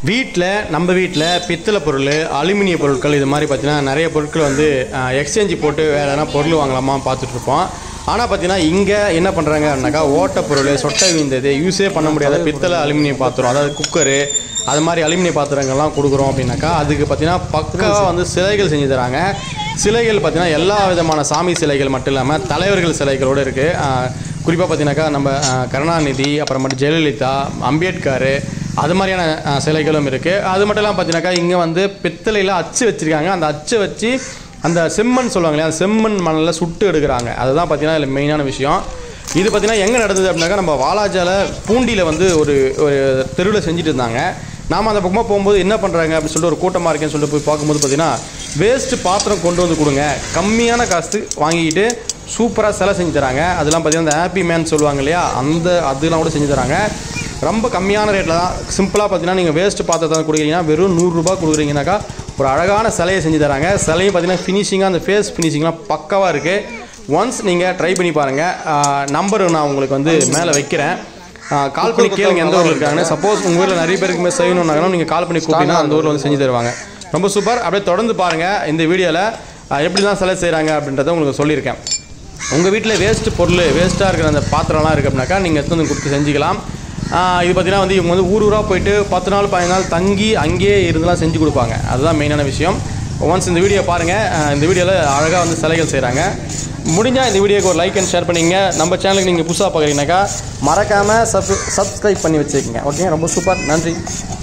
வீட்டில் நம்ம வீட்டில் பித்தளை பொருள் அலுமினிய பொருட்கள் இது மாதிரி பார்த்தீங்கன்னா நிறைய பொருட்கள் வந்து எக்ஸ்சேஞ்ச் போட்டு வேறு எதனா பொருள் வாங்கலாமா பார்த்துட்டு இருப்போம் ஆனால் பார்த்தீங்கன்னா இங்கே என்ன பண்ணுறாங்க அப்படின்னாக்கா ஓட்ட பொருள் சொட்டை வீழ்ந்தது யூஸே பண்ண முடியாத பித்தளை அலுமினிய பாத்திரம் அதாவது குக்கரு அது மாதிரி அலுமினிய பாத்திரங்கள்லாம் கொடுக்குறோம் அப்படின்னாக்கா அதுக்கு பார்த்தீங்கன்னா பக்காவாக வந்து சிலைகள் செஞ்சு தராங்க சிலைகள் பார்த்தீங்கன்னா எல்லா விதமான சாமி சிலைகள் மட்டும் இல்லாமல் தலைவர்கள் சிலைகளோடு இருக்குது குறிப்பாக பார்த்தீங்கன்னாக்கா நம்ம அஹ், கருணாநிதி அப்புறமேட்டு ஜெயலலிதா அம்பேத்கர் அது மாதிரியான அஹ், சிலைகளும் இருக்குது அது மட்டும் இல்லாமல் பார்த்தீங்கன்னாக்கா இங்கே வந்து பித்தளையில் அச்சு வச்சுருக்காங்க அந்த அச்சை வச்சு அந்த செம்மண் சொல்லுவாங்க இல்லையா அந்த செம்மண் மணலில் சுட்டு எடுக்கிறாங்க அதுதான் பார்த்தீங்கன்னா இதில் மெயினான விஷயம் இது பார்த்தீங்கன்னா எங்கே நடந்தது அப்படின்னாக்கா நம்ம வாலாஜால பூண்டியில் வந்து ஒரு ஒரு தெருவில் செஞ்சுட்டு இருந்தாங்க நாம் அந்த பக்கமாக போகும்போது என்ன பண்ணுறாங்க அப்படின்னு சொல்லிட்டு ஒரு கூட்டமாக இருக்கேன்னு சொல்லிட்டு போய் பார்க்கும்போது பார்த்தீங்கன்னா வேஸ்ட் பாத்திரம் கொண்டு வந்து கொடுங்க கம்மியான காசு வாங்கிக்கிட்டு சூப்பராக சிலை செஞ்சு தராங்க அதெல்லாம் பார்த்தீங்கன்னா இந்த ஹாப்பி மேன் சொல்லுவாங்க இல்லையா அந்த அதெல்லாம் கூட செஞ்சு தராங்க ரொம்ப கம்மியான ரேட்டில் தான் சிம்பிளாக பார்த்தீங்கன்னா நீங்கள் வேஸ்ட் பாத்திரத்தை கொடுக்குறீங்கன்னா வெறும் நூறுரூபா கொடுக்குறீங்கனாக்கா ஒரு அழகான சிலையை செஞ்சு தராங்க சிலையும் பார்த்தீங்கன்னா ஃபினிஷிங்காக அந்த ஃபேஸ் ஃபினிஷிங்லாம் பக்காவாக இருக்குது ஒன்ஸ் நீங்கள் ட்ரை பண்ணி பாருங்கள் நம்பர் நான் உங்களுக்கு வந்து மேலே வைக்கிறேன் கால் பண்ணி கேளுங்க எந்த ஊரில் இருக்காங்கன்னு சப்போஸ் உங்கள் ஊரில் நிறைய பேருக்கு மேலே செய்யணுன்னாலும் நீங்கள் கால் பண்ணி கூப்பிட்டீங்கன்னா அந்த ஊரில் வந்து செஞ்சு தருவாங்க ரொம்ப சூப்பர் அப்படியே தொடர்ந்து பாருங்கள் இந்த வீடியோவில் எப்படிலாம் சிலை செய்கிறாங்க அப்படின்றத உங்களுக்கு சொல்லியிருக்கேன் உங்கள் வீட்டில் வேஸ்ட் பொருள் வேஸ்ட்டாக இருக்கிற அந்த பாத்திரம்லாம் இருக்குது அப்படின்னாக்கா நீங்கள் எடுத்து வந்து கொடுத்து செஞ்சுக்கலாம் ஆஹ் இது பார்த்தீங்கன்னா வந்து இவங்க வந்து ஊர் ஊராக போயிட்டு பத்து நாள் பதினஞ்சு நாள் தங்கி அங்கேயே இருந்தெல்லாம் செஞ்சு கொடுப்பாங்க அதுதான் மெயினான விஷயம் ஒன்ஸ் இந்த வீடியோ பாருங்கள் இந்த வீடியோவில் அழகாக வந்து சிலைகள் செய்கிறாங்க முடிஞ்சால் இந்த வீடியோக்கு ஒரு லைக் அண்ட் ஷேர் பண்ணிங்க நம்ம சேனலுக்கு நீங்கள் புதுசாக பார்க்குறீங்கனாக்கா மறக்காமல் சப் சப்ஸ்கிரைப் பண்ணி வச்சுக்கோங்க ஓகே ரொம்ப சூப்பர் நன்றி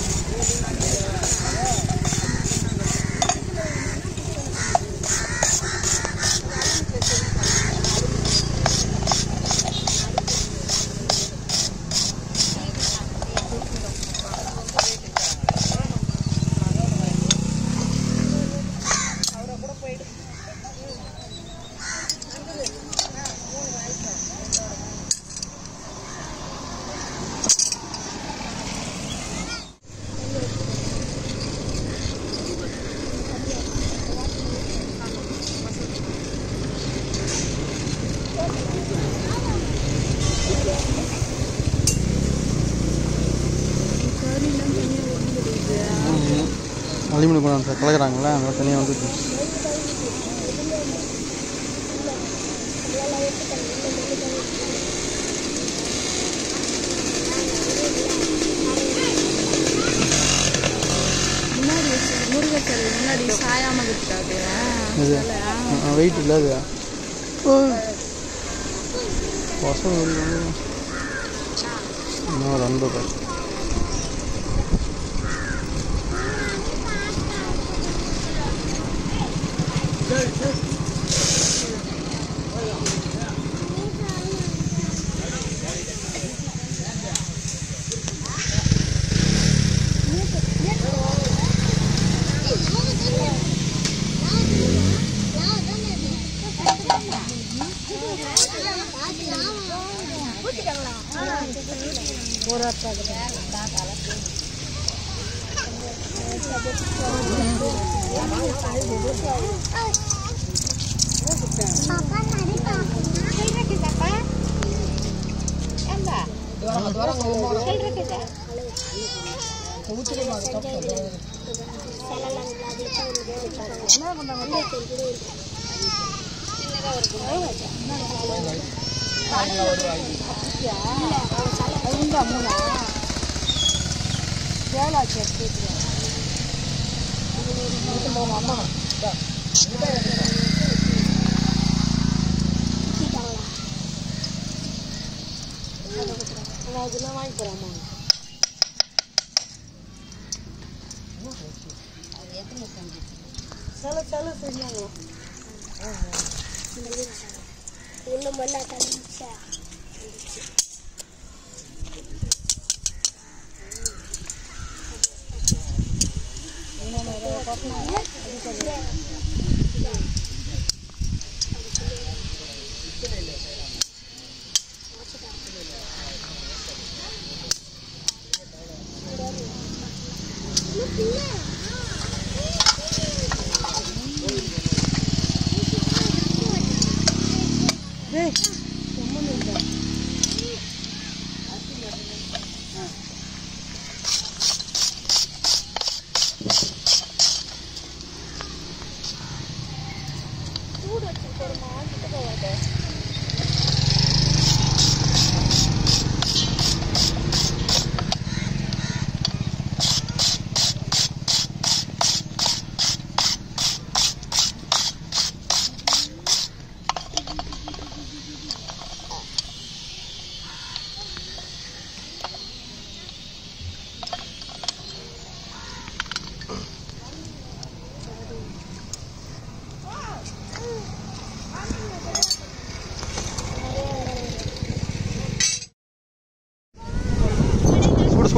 அலுமினியம் கொண்டு கலக்குறாங்களே அங்கே தனியாக வந்து முன்னாடி வச்சு முருகர் சிலை முன்னாடி சாயாம இருக்காது இது வெயிட் இல்லை அது பசங்க இன்னும் ஒரு அன்பு பேர்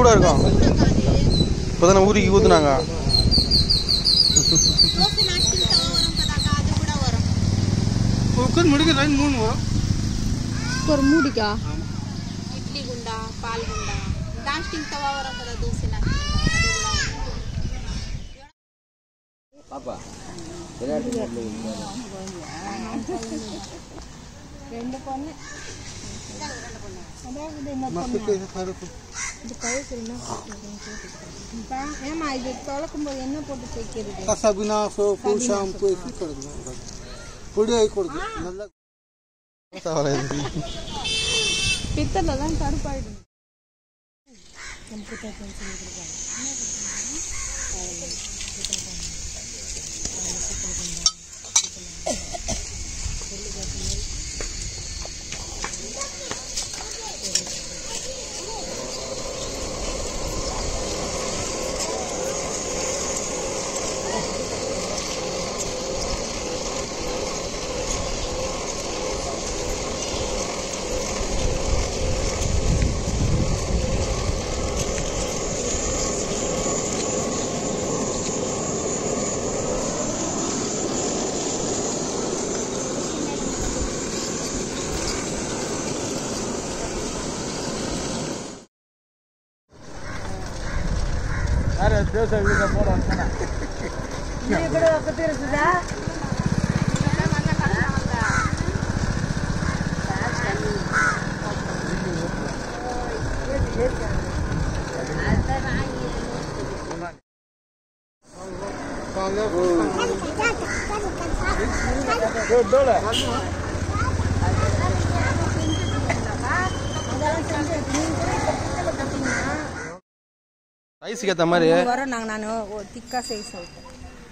கூட இருக்கும் இப்போ தானே ஊருக்கு ஊற்றுனாங்க தோசை நாஸ்டிங் தவா வரும் கதாக்கா அது கூட வரும் కుక్కర్ ముడికి రెండు మూడు వరం ஒரு மூடிக்கா ఇడ్లీ గుండ పాల్ గుండ నాస్టింగ్ తవా వరం కదా దోశ నాస్టింగ్ అది కూడా వరం. ஏமா இது தொலைக்கும் போது என்ன போட்டு தைக்கிறது కసబినా సోపు షాంపూ వేసి కడుగు పొడి వేయకూడదు నల్ల பித்தளை தான் கருப்பாயிடும் ரைஸுக்கு ஏற்ற மாதிரி வரும் நாங்கள் நான் திக்கா செய்ய சொல்லிட்டேன்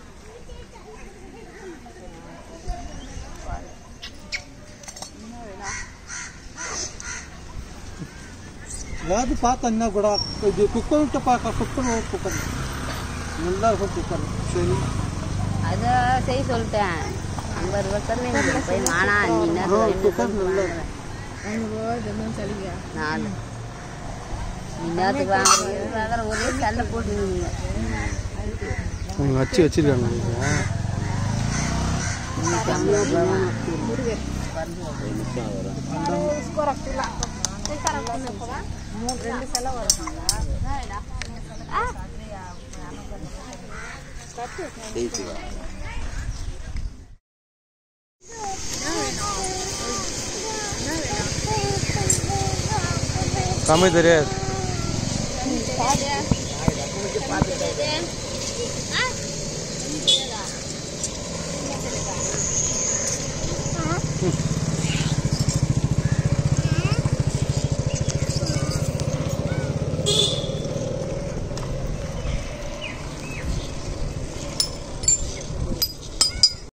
లేదు పాత అన్నా కూడా ఇది కుక్కర్ ఉంటే పాక కుక్కర్ కుక్కర్ நல்லா இருக்கும் குக்கர் சரி அதை செய்ய சொல்லிட்டேன் ஐம்பது வருஷம் போய் மானா நீ என்ன ஆ, ரெண்டு குக்கர் நல்லா இதெல்லாம் சளிக்கா நாலு நீ நேரத்துக்கு வாங்குறீங்க ஒரே சண்டை போட்டுருவீங்க அவங்க வச்சு வச்சிருக்காங்க இங்க. தமிழ் தெரியாது